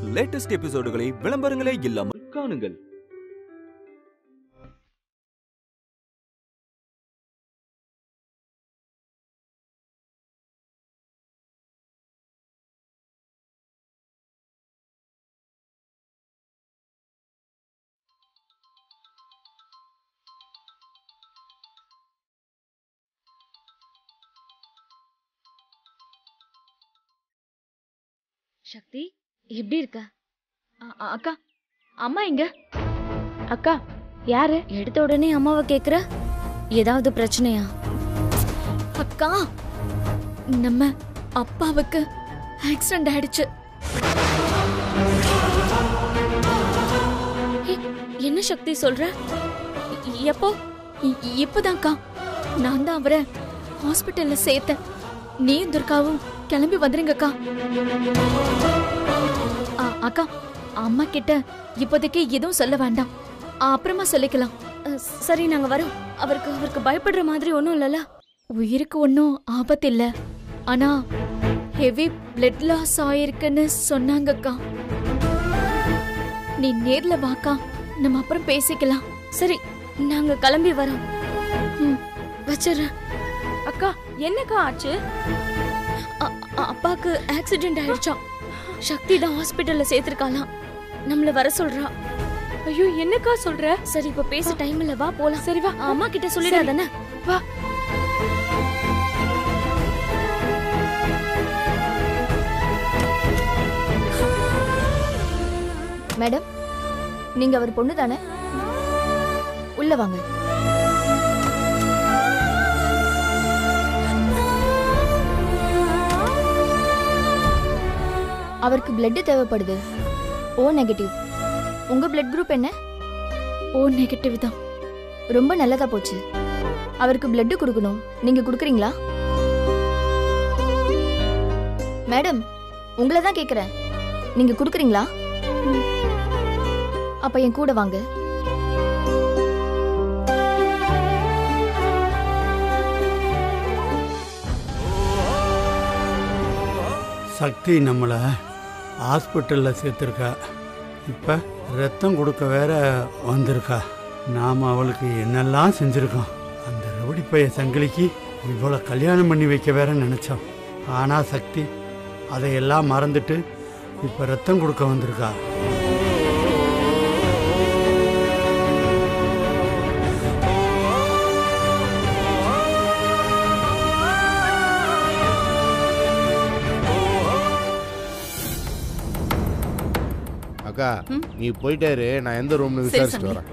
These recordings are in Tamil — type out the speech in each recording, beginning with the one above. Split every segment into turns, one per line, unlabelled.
லேட்டஸ்ட் எபிசோடுகளை விளம்பரங்களே இல்லாமல் காணுங்கள்
சக்தி எப்படி இருக்க அ- அ- அக்கா அம்மா எங்க அக்கா யாரு எடுத்த உடனே அம்மாவை கேக்குற ஏதாவது பிரச்சனையா அக்கா நம்ம அப்பாவுக்கு ஆக்சிடென்ட் ஆயிடுச்சு ஏய், என்ன சக்தி சொல்ற எ- எப்போ இ- இப்பதான்க்கா நான் தான் அவரை ஹாஸ்பிட்டல்ல சேர்த்தேன் நீ துர்காவும் கிளம்பி வந்துருங்கக்கா ஆ, அக்கா அம்மா கிட்ட இப்போதைக்கு எதுவும் சொல்ல வேண்டாம் ஆ, அப்புறமா சொல்லிக்கலாம் அ, சரி நாங்க வரோம் அவருக்கு அவருக்கு பயப்படுற மாதிரி ஒன்றும் இல்லைல்ல உயிருக்கு ஒன்றும் ஆபத்து இல்ல ஆனா ஹெவி பிளட் லாஸ் ஆயிருக்குன்னு சொன்னாங்கக்கா நீ நேர்ல வாக்கா நம்ம அப்புறம் பேசிக்கலாம் சரி நாங்க கிளம்பி வரோம் ம், வச்சிடுறேன் அக்கா என்னக்கா ஆச்சு அப்பாக்கு ஆக்சிடென்ட் ஆயிடுச்சாம் சக்தி தான் ஹாஸ்பிட்டல்ல சேர்த்திருக்காளாம் நம்மள வர சொல்றா ஐயோ என்னக்கா சொல்ற சரி இப்ப பேச டைம் இல்ல வா போலாம் சரி வா அம்மா கிட்ட சொல்லிடாதானே வா
மேடம் நீங்க அவர் பொண்ணு தானே உள்ள வாங்க அவருக்கு பிளட் தேவைப்படுது ஓ நெகட்டிவ் உங்க பிளட் குரூப் என்ன
ஓ நெகட்டிவ் தான்
ரொம்ப நல்லதா போச்சு அவருக்கு பிளட் கொடுக்கணும் நீங்க கொடுக்குறீங்களா மேடம் உங்களை தான் கேக்குறேன் நீங்க கொடுக்குறீங்களா அப்ப என் கூட வாங்க
சக்தி நம்மளை ஹாஸ்பிட்டலில் சேர்த்துருக்கா இப்போ ரத்தம் கொடுக்க வேற வந்திருக்கா நாம் அவளுக்கு என்னெல்லாம் செஞ்சுருக்கோம் அந்த ரவுடி பைய சங்கிலிக்கு இவ்வளோ கல்யாணம் பண்ணி வைக்க வேற நினச்சோம் ஆனால் சக்தி அதையெல்லாம் மறந்துட்டு இப்போ ரத்தம் கொடுக்க வந்திருக்கா
அக்கா நீ போயிட்டே இரு நான் எந்த ரூம்னு
சரி,
விசாரிச்சுட்டு
சங்கவி.
வரேன்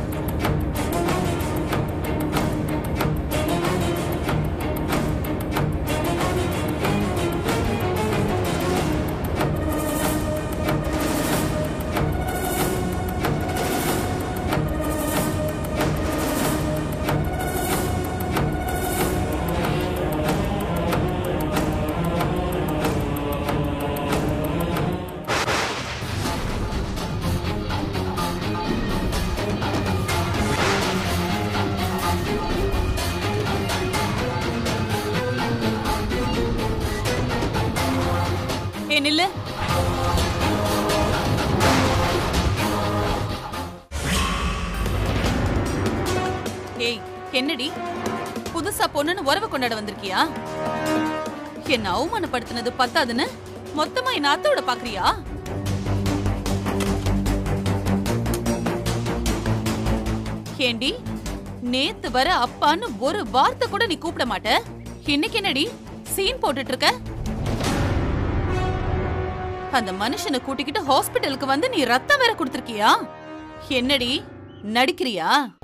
ஏ நில்லு ஏய் என்னடி புதுசா பொண்ணுன்னு உறவு கொண்டாட வந்திருக்கியா என்ன அவமானப்படுத்தினது பத்தாதுன்னு மொத்தமா என் அத்தோட பாக்குறியா ஏண்டி நேத்து வர அப்பான்னு ஒரு வார்த்தை கூட நீ கூப்பிட மாட்ட இன்னைக்கு என்னடி சீன் போட்டுட்டு இருக்க அந்த மனுஷனை கூட்டிக்கிட்டு ஹாஸ்பிட்டலுக்கு வந்து நீ ரத்தம் வேற கொடுத்திருக்கியா என்னடி நடிக்கிறியா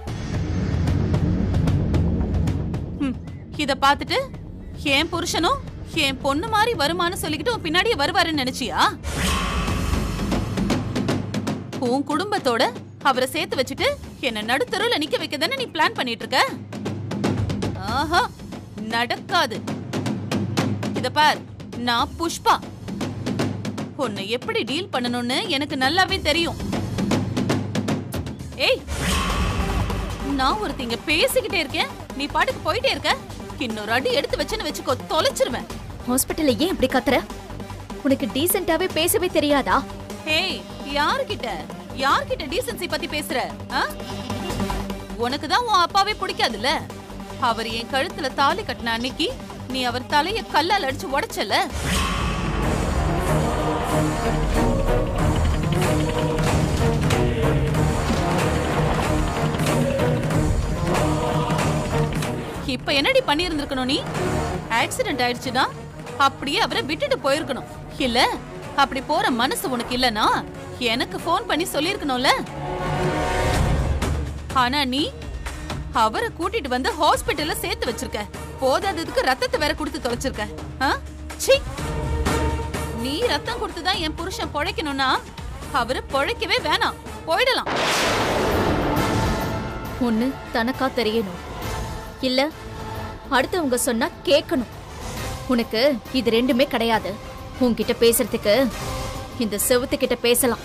ஹம், இத பாத்துட்டு என் புருஷனும் என் பொண்ணு மாதிரி வருமானு சொல்லிக்கிட்டு உன் பின்னாடியே வருவாருன்னு நினைச்சியா உன் குடும்பத்தோட அவரை சேர்த்து வச்சுட்டு என்ன நடுத்தருல நிக்க வைக்க தானே நீ பிளான் பண்ணிட்டு இருக்க ஆஹா நடக்காது இத பார் நான் புஷ்பா உன்னை எப்படி டீல் பண்ணணும்னு எனக்கு நல்லாவே தெரியும் ஏய் நான் ஒருத்திங்க பேசிக்கிட்டே இருக்கேன் நீ பாட்டுக்கு போயிட்டே இருக்க இன்னொரு அடி எடுத்து வச்சுன்னு வச்சுக்கோ தொலைச்சிருவேன்
ஹாஸ்பிட்டல்ல ஏன் இப்படி கத்துற உனக்கு டீசென்ட்டாவே பேசவே தெரியாதா
ஹேய் யார்கிட்ட யார்கிட்ட டீசன்சி பத்தி பேசுற ஆ? உனக்கு தான் உன் அப்பாவே பிடிக்காதுல்ல அவர் என் கழுத்துல தாலி கட்டின அன்னைக்கு நீ அவர் தலைய கல்லால் அடிச்சு உடைச்சல இப்ப என்னடி பண்ணியிருந்திருக்கணும் நீ ஆக்சிடென்ட் ஆயிடுச்சுன்னா அப்படியே அவரை விட்டுட்டு போயிருக்கணும் இல்ல அப்படி போற மனசு உனக்கு இல்லனா எனக்கு ஃபோன் பண்ணி சொல்லிருக்கணும்ல ஆனா நீ அவரை கூட்டிட்டு வந்து ஹாஸ்பிடல்ல சேர்த்து வச்சிருக்க போதாததுக்கு ரத்தத்தை வேற கொடுத்து தொலைச்சிருக்க ஆ? சீ நீ ரத்தம் கொடுத்துதான் என் புருஷன் பொழைக்கணும்னா அவரு பொழைக்கவே வேணாம் போயிடலாம்
ஒண்ணு தனக்கா தெரியணும் இல்ல அடுத்தவங்க சொன்னா கேட்கணும் உனக்கு இது ரெண்டுமே கிடையாது உன்கிட்ட பேசுறதுக்கு இந்த செவுத்து கிட்ட பேசலாம்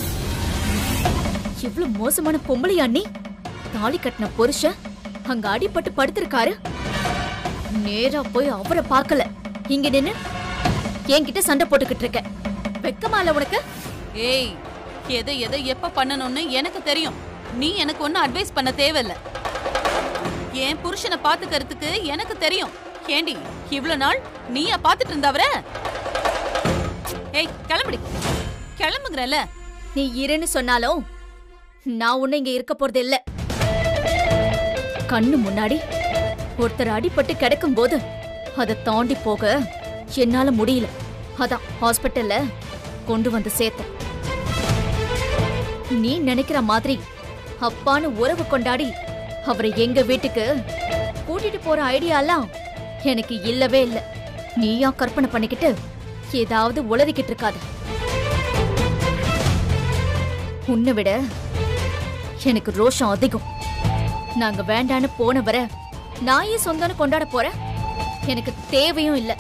இவ்ளோ மோசமான பொம்பளையா நீ தாலி கட்டின புருஷன் அங்க அடிபட்டு படுத்திருக்காரு நேரா போய் அவரை பார்க்கல இங்க நின்னு என்கிட்ட சண்டை போட்டுக்கிட்டு இருக்க வெக்கமா இல்ல உனக்கு
ஏய் எதை எதை எப்ப பண்ணணும்னு எனக்கு தெரியும் நீ எனக்கு ஒன்னும் அட்வைஸ் பண்ண தேவையில்ல என் புருஷனை பாத்துக்கிறதுக்கு எனக்கு தெரியும் ஏண்டி இவ்ளோ நாள் நீயா பாத்துட்டு இருந்தவர ஏய் கிளம்புடி கிளம்புங்கறல
நீ இருன்னு சொன்னாலும் நான் உன்னை இங்க இருக்க போறது இல்ல கண்ணு முன்னாடி ஒருத்தர் அடிபட்டு கிடக்கும் போது அதை தாண்டி போக என்னால முடியல அதான் ஹாஸ்பிட்டல்ல கொண்டு வந்து சேர்த்தேன் நீ நினைக்கிற மாதிரி அப்பான்னு உறவு கொண்டாடி அவரை எங்க வீட்டுக்கு கூட்டிட்டு போற ஐடியாலாம் எனக்கு இல்லவே இல்ல நீயா கற்பனை பண்ணிக்கிட்டு ஏதாவது உளறிக்கிட்டு இருக்காத உன்னை விட எனக்கு ரோஷம் அதிகம் நாங்க வேண்டான்னு போன வர நான் ஏன் சொந்தம்னு கொண்டாட போறேன் எனக்கு தேவையும் இல்ல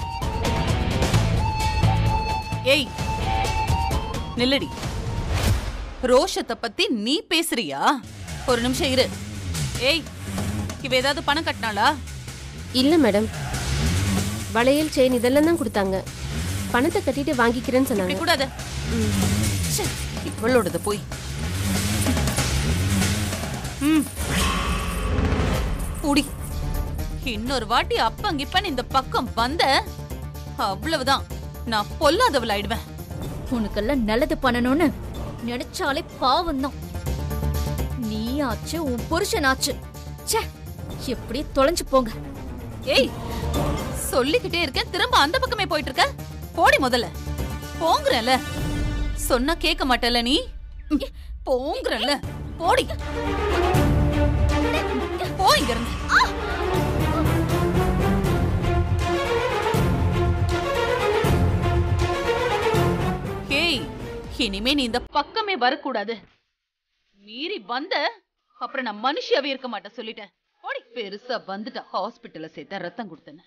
ஏய் நில்லடி ரோஷத்தை பத்தி நீ பேசுறியா ஒரு நிமிஷம் இரு ஏய் இவ ஏதாவது பணம் கட்டினாளா
இல்ல மேடம் வளையல் செயின் இதெல்லாம் தான் கொடுத்தாங்க பணத்தை கட்டிட்டு வாங்கிக்கிறேன்னு
இப்படி
சொன்னாங்க
கூடாது ச்சே, இவளோடது போய் ம். புடி இன்னொரு வாட்டி அப்பங்கிப்பன் இந்த பக்கம் வந்த அவ்வளவுதான் நான் பொல்லாதவள் ஆயிடுவேன்
உனக்கெல்லாம் நல்லது பண்ணணும்னு நினைச்சாலே பாவம் தான் நீ ஆச்சு உன் புருஷனாச்சு ச்சே எப்படி தொலைஞ்சு போங்க
ஏய் சொல்லிக்கிட்டே இருக்கேன் திரும்ப அந்த பக்கமே போயிட்டு இருக்க போடி முதல்ல போங்கறல சொன்னா கேட்க மாட்டல நீ ம், போங்கறல போடி போ இங்க இருந்து ஏய் இனிமே நீ இந்த பக்கமே வரக்கூடாது மீறி வந்த அப்புறம் நான் மனுஷியாவே இருக்க மாட்டேன் சொல்லிட்டேன் போடி பெருசா வந்துட்டா ஹாஸ்பிட்டல்ல சேர்த்தா ரத்தம் கொடுத்தேன்னு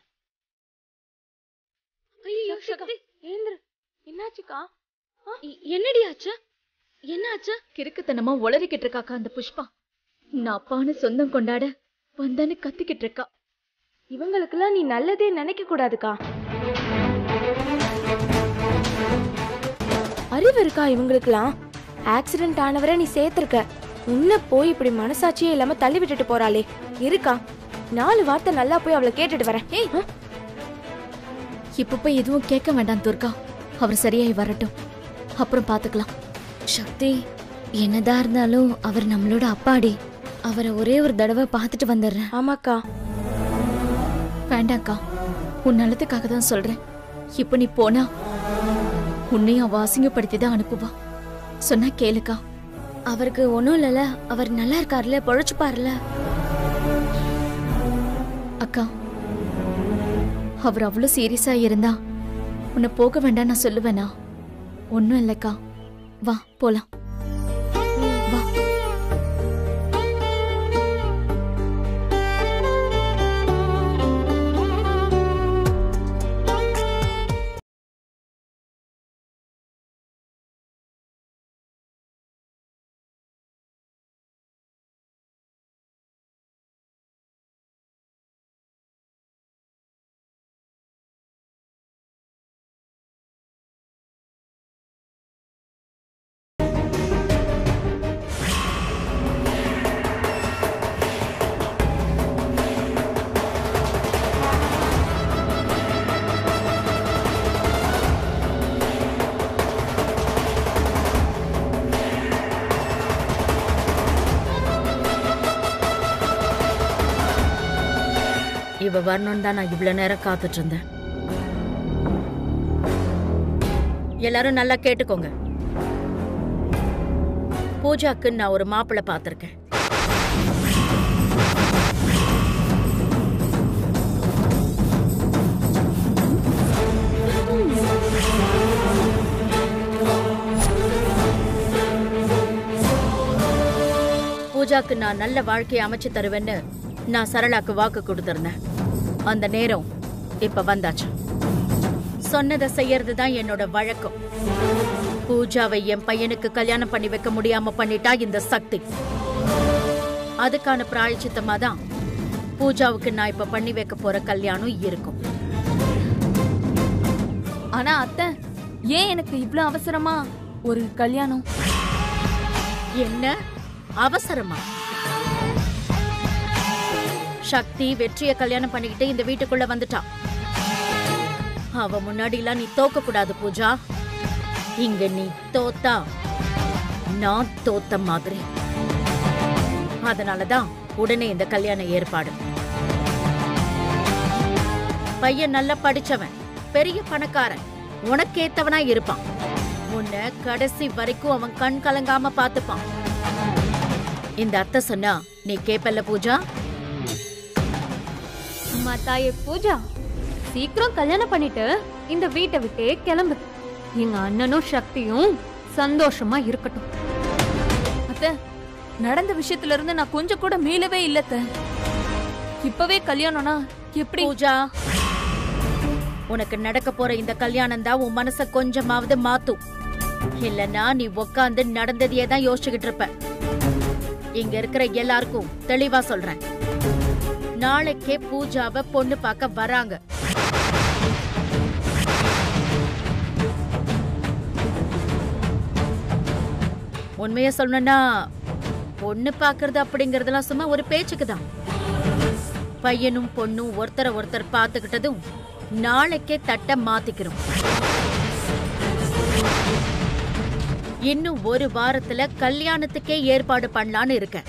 ஐயோ சக்தி ஏந்திரு என்னாச்சுக்கா என்னடி ஆச்சு என்னாச்சு
கிறுக்குத்தனமா உளறிக்கிட்டு இருக்காக்கா அந்த புஷ்பா நான் அப்பான்னு சொந்தம் கொண்டாட வந்தான்னு கத்திக்கிட்டு இருக்கா
இவங்களுக்கெல்லாம் நீ நல்லதே நினைக்க கூடாதுக்கா அறிவு இருக்கா இவங்களுக்கெல்லாம் ஆக்சிடென்ட் ஆனவரை நீ சேர்த்திருக்க உன்னை போய் இப்படி மனசாட்சியே இல்லாம தள்ளி விட்டுட்டு போறாளே இருக்கா நாலு வார்த்தை நல்லா போய் அவளை கேட்டுட்டு வரேன்
ஏய் இப்ப போய் எதுவும் கேட்க வேண்டாம் துர்கா அவர் சரியாயி வரட்டும் அப்புறம் பாத்துக்கலாம்
சக்தி என்னதான் இருந்தாலும் அவர் நம்மளோட அப்பாடி அவரை ஒரே ஒரு தடவை பார்த்துட்டு வந்துடுறேன்
ஆமாக்கா
வேண்டாம்க்கா உன் நல்லதுக்காக தான் சொல்றேன் இப்ப நீ போனா உன்னையும் அவ அசிங்கப்படுத்தி தான் அனுப்புவா சொன்னா கேளுக்கா
அவருக்கு ஒன்றும் இல்லைல்ல அவர் நல்லா இருக்கார்ல பொழைச்சுப்பார்ல
அக்கா அவர் அவ்வளோ சீரியஸா இருந்தா உன்னை போக வேண்டாம் நான் சொல்லுவேனா ஒன்றும் இல்லைக்கா வா போலாம்
இவ வரணும்னு தான் நான் இவ்வளவு நேரம் காத்துட்டு இருந்தேன் எல்லாரும் நல்லா கேட்டுக்கோங்க பூஜாக்கு நான் ஒரு மாப்பிள்ளை பார்த்திருக்கேன் பூஜாக்கு நான் நல்ல வாழ்க்கையை அமைச்சு தருவேன்னு நான் சரளாக்கு வாக்கு கொடுத்திருந்தேன் அந்த நேரம் இப்ப வந்தாச்சு சொன்னதை செய்யறது தான் என்னோட வழக்கம் பூஜாவை என் பையனுக்கு கல்யாணம் பண்ணி வைக்க முடியாம பண்ணிட்டா இந்த சக்தி அதுக்கான பிராயச்சித்தமா தான் பூஜாவுக்கு நான் இப்ப பண்ணி வைக்க போற கல்யாணம் இருக்கும்
ஆனா அத்தை ஏன் எனக்கு இவ்ளோ அவசரமா ஒரு கல்யாணம்
என்ன அவசரமா சக்தி வெற்றிய கல்யாணம் பண்ணிக்கிட்டு இந்த வீட்டுக்குள்ள வந்துட்டான் அவ முன்னாடிலாம் நீ தோக்க கூடாது பூஜா இங்க நீ தோத்தா நான் தோத்த மாதிரி அதனாலதான் உடனே இந்த கல்யாண ஏற்பாடு பையன் நல்லா படிச்சவன் பெரிய பணக்காரன் உனக்கேத்தவனா இருப்பான் உன்னை கடைசி வரைக்கும் அவன் கண் கலங்காம பாத்துப்பான் இந்த அத்தை சொன்னா நீ கேப்பல்ல பூஜா
அம்மா தாயே பூஜா சீக்கிரம் கல்யாணம் பண்ணிட்டு இந்த வீட்டை விட்டே கிளம்பு எங்க அண்ணனும் சக்தியும் சந்தோஷமா இருக்கட்டும்
அத்தை நடந்த விஷயத்துல இருந்து நான் கொஞ்சம் கூட மீளவே இல்ல அத்தை இப்பவே கல்யாணம்னா எப்படி
பூஜா உனக்கு நடக்க போற இந்த கல்யாணம் தான் உன் மனச கொஞ்சமாவது மாத்தும் இல்லனா நீ உக்காந்து நடந்ததையே தான் யோசிச்சுக்கிட்டு இருப்ப இங்க இருக்கிற எல்லாருக்கும் தெளிவா சொல்றேன் நாளைக்கே பூஜாவை பொண்ணு பார்க்க வராங்க உண்மைய சொல்லணும்னா பொண்ணு பாக்குறது அப்படிங்கறதெல்லாம் சும்மா ஒரு பேச்சுக்கு தான் பையனும் பொண்ணும் ஒருத்தர ஒருத்தர் பார்த்துக்கிட்டதும் நாளைக்கே தட்ட மாத்திக்கிறோம் இன்னும் ஒரு வாரத்துல கல்யாணத்துக்கே ஏற்பாடு பண்ணலான்னு இருக்கேன்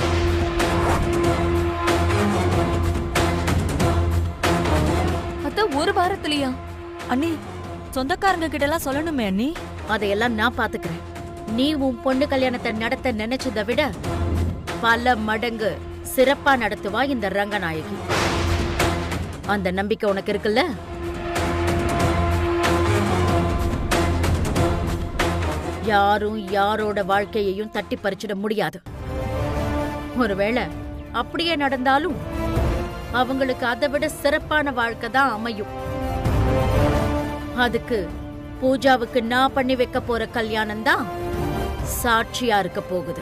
அத்தை ஒரு வாரத்திலயா அண்ணி சொந்தக்காரங்க கிட்ட எல்லாம் சொல்லணுமே அண்ணி
அதையெல்லாம் நான் பாத்துக்கிறேன் நீ உன் பொண்ணு கல்யாணத்தை நடத்த நினைச்சதை விட பல மடங்கு சிறப்பா நடத்துவா இந்த ரங்கநாயகி அந்த நம்பிக்கை உனக்கு இருக்குல்ல யாரும் யாரோட வாழ்க்கையையும் தட்டி பறிச்சிட முடியாது ஒருவேளை அப்படியே நடந்தாலும் அவங்களுக்கு அதை விட சிறப்பான வாழ்க்கை தான் அமையும் அதுக்கு பூஜாவுக்கு நான் பண்ணி வைக்க போற கல்யாணம் தான் சாட்சியா இருக்க போகுது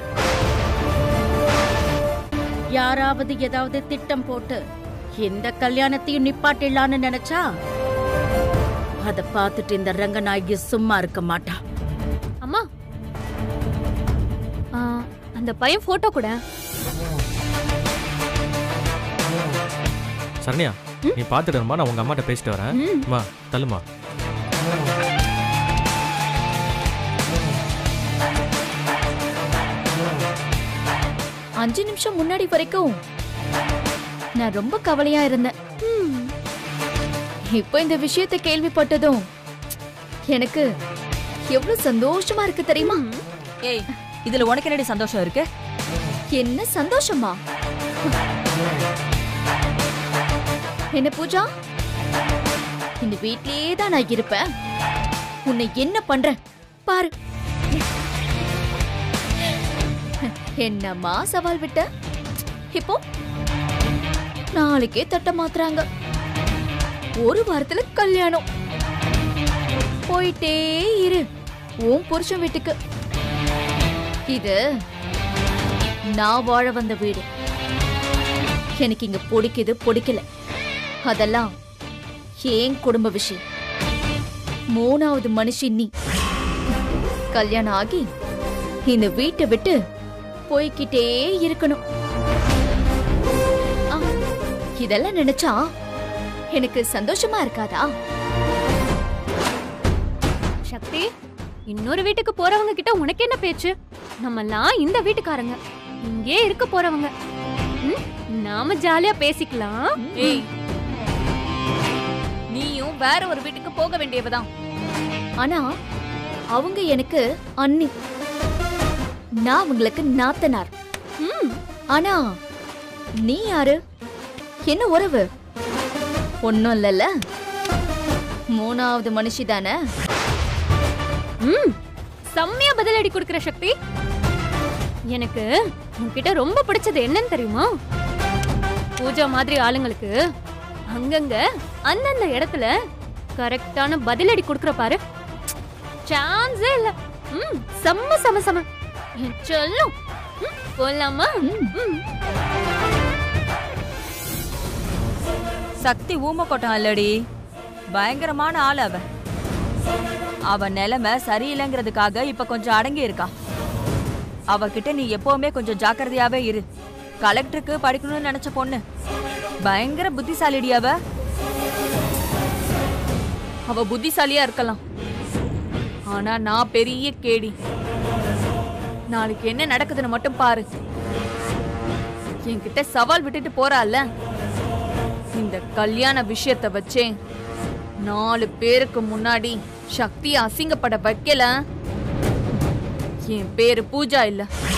யாராவது ஏதாவது திட்டம் போட்டு இந்த கல்யாணத்தையும் நிப்பாட்டிடலான்னு நினைச்சா அத பார்த்துட்டு இந்த ரங்கநாயகி சும்மா இருக்க மாட்டா
அம்மா ஆ, அந்த பையன் போட்டோ கூட
சரண்யா நீ பாத்துடுமா நான் உங்க அம்மாட்ட பேசிட்டு வரேன்
ம்.
அம்மா தள்ளுமா
அஞ்சு நிமிஷம் முன்னாடி வரைக்கும் நான் ரொம்ப கவலையா இருந்தேன் இப்போ இந்த விஷயத்தை கேள்விப்பட்டதும் எனக்கு எவ்வளவு சந்தோஷமா இருக்கு தெரியுமா
ஏய் இதுல உனக்கு என்னடி சந்தோஷம் இருக்கு
என்ன சந்தோஷமா என்ன பூஜா இந்த வீட்லயே தான் நான் இருப்பேன் உன்னை என்ன பண்றேன் பாரு என்னம்மா சவால் விட்ட இப்போ நாளைக்கே தட்ட மாத்துறாங்க ஒரு வாரத்துல கல்யாணம் போயிட்டே இரு உன் புருஷன் வீட்டுக்கு இது நான் வாழ வந்த வீடு எனக்கு இங்க பிடிக்குது பிடிக்கல அதெல்லாம் ஏன் குடும்ப விஷயம் மூணாவது மனுஷி நீ கல்யாணம் ஆகி இந்த வீட்டை விட்டு போய்க்கிட்டே இருக்கணும் ஆ, இதெல்லாம் நினைச்சா எனக்கு சந்தோஷமா இருக்காதா
சக்தி இன்னொரு வீட்டுக்கு போறவங்க கிட்ட உனக்கு என்ன பேச்சு நம்மெல்லாம் இந்த வீட்டுக்காரங்க இங்கே இருக்க போறவங்க ம், நாம ஜாலியா பேசிக்கலாம்
ஏய்
நானும் வேற ஒரு வீட்டுக்கு போக வேண்டியவதான் ஆனா அவங்க எனக்கு அண்ணி நான் அவங்களுக்கு நாத்தனார் ம், ஆனா நீ யாரு என்ன உறவு ஒன்னும் இல்லல்ல மூணாவது மனுஷி தானே
ம் செம்மையா பதிலடி கொடுக்கிற சக்தி எனக்கு உன்கிட்ட ரொம்ப பிடிச்சது என்னன்னு தெரியுமா பூஜா மாதிரி ஆளுங்களுக்கு அங்கங்க அந்தந்த இடத்துல கரெக்டான பதிலடி கொடுக்குற பாரு சான்ஸே இல்ல ம் செம்ம செம செம என் சொல்லும் ம், போலாமா ம்
சக்தி ஊமக்கோட்டம் இல்லடி பயங்கரமான ஆள் அவ அவ நிலைமை சரியில்லைங்கிறதுக்காக இப்ப கொஞ்சம் அடங்கி இருக்கா அவகிட்ட நீ எப்பவுமே கொஞ்சம் ஜாக்கிரதையாவே இரு கலெக்டருக்கு படிக்கணும்னு நினைச்ச பொண்ணு பயங்கர புத்திசாலிடி அவ
அவ புத்திசாலியா இருக்கலாம் ஆனா நான் பெரிய கேடி நாளைக்கு என்ன நடக்குதுன்னு மட்டும் பாரு என்கிட்ட சவால் விட்டுட்டு போறால இந்த கல்யாண விஷயத்த வச்சே நாலு பேருக்கு முன்னாடி சக்தியை அசிங்கப்பட வைக்கல என் பேரு பூஜா இல்ல